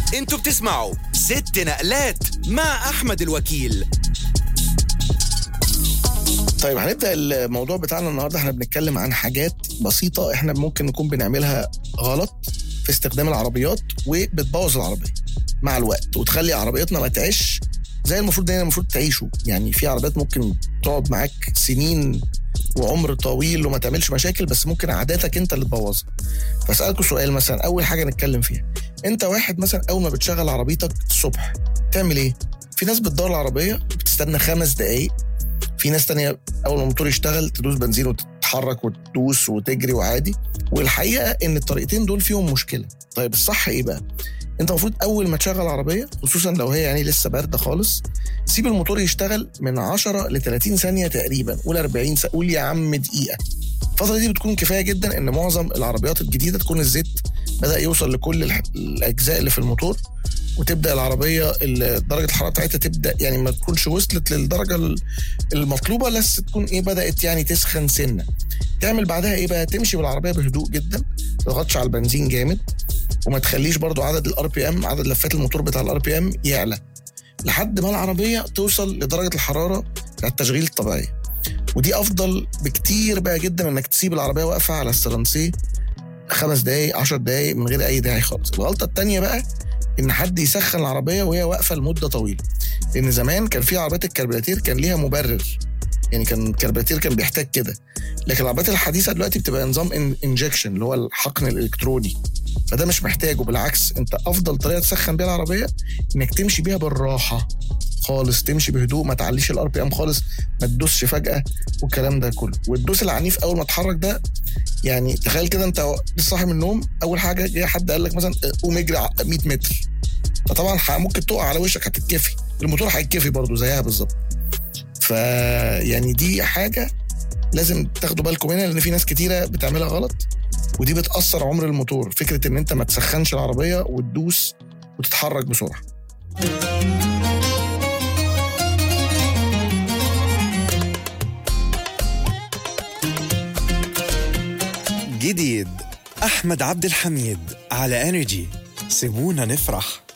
انتوا بتسمعوا ست نقلات مع احمد الوكيل طيب هنبدا الموضوع بتاعنا النهارده احنا بنتكلم عن حاجات بسيطه احنا ممكن نكون بنعملها غلط في استخدام العربيات وبتبوظ العربيه مع الوقت وتخلي عربيتنا ما تعيش زي المفروض ان هي المفروض تعيشه يعني في عربيات ممكن تقعد معاك سنين وعمر طويل وما تعملش مشاكل بس ممكن عاداتك انت اللي تبوظها فاسالكوا سؤال مثلا اول حاجه نتكلم فيها انت واحد مثلا اول ما بتشغل عربيتك الصبح تعمل ايه في ناس بتدور العربيه بتستنى خمس دقايق في ناس تانية اول ما الموتور يشتغل تدوس بنزين وتتحرك وتدوس وتجري وعادي والحقيقه ان الطريقتين دول فيهم مشكله طيب الصح ايه بقى انت المفروض اول ما تشغل عربيه خصوصا لو هي يعني لسه بارده خالص سيب الموتور يشتغل من 10 ل 30 ثانيه تقريبا قول 40 ثانيه قول يا عم دقيقه الفتره دي بتكون كفايه جدا ان معظم العربيات الجديده تكون الزيت بدا يوصل لكل الح- الاجزاء اللي في الموتور وتبدا العربيه ال- درجه الحراره بتاعتها تبدا يعني ما تكونش وصلت للدرجه ال- المطلوبه بس تكون ايه بدات يعني تسخن سنه تعمل بعدها ايه بقى تمشي بالعربيه بهدوء جدا ما تضغطش على البنزين جامد وما تخليش برضو عدد الار بي ام عدد لفات الموتور بتاع الار بي ام يعلى لحد ما العربيه توصل لدرجه الحراره بتاع التشغيل الطبيعيه ودي افضل بكتير بقى جدا انك تسيب العربيه واقفه على السلانسيه خمس دقايق عشر دقايق من غير اي داعي خالص الغلطه التانية بقى ان حد يسخن العربيه وهي واقفه لمده طويله لان زمان كان في عربيات الكربيراتير كان ليها مبرر يعني كان الكربيراتير كان بيحتاج كده لكن العربيات الحديثه دلوقتي بتبقى نظام انجكشن اللي هو الحقن الالكتروني فده مش محتاجه بالعكس انت افضل طريقه تسخن بيها العربيه انك تمشي بيها بالراحه خالص تمشي بهدوء ما تعليش الار بي ام خالص ما تدوسش فجاه والكلام ده كله والدوس العنيف اول ما تتحرك ده يعني تخيل كده انت لسه صاحي من النوم اول حاجه جه حد قال لك مثلا قوم اجري ع- 100 متر فطبعا ح- ممكن تقع على وشك هتتكفي الموتور هيتكفي برضه زيها بالظبط ف يعني دي حاجه لازم تاخدوا بالكم منها لان في ناس كتيره بتعملها غلط ودي بتاثر عمر الموتور فكره ان انت ما تسخنش العربيه وتدوس وتتحرك بسرعه جديد أحمد عبد الحميد على انرجي سيبونا نفرح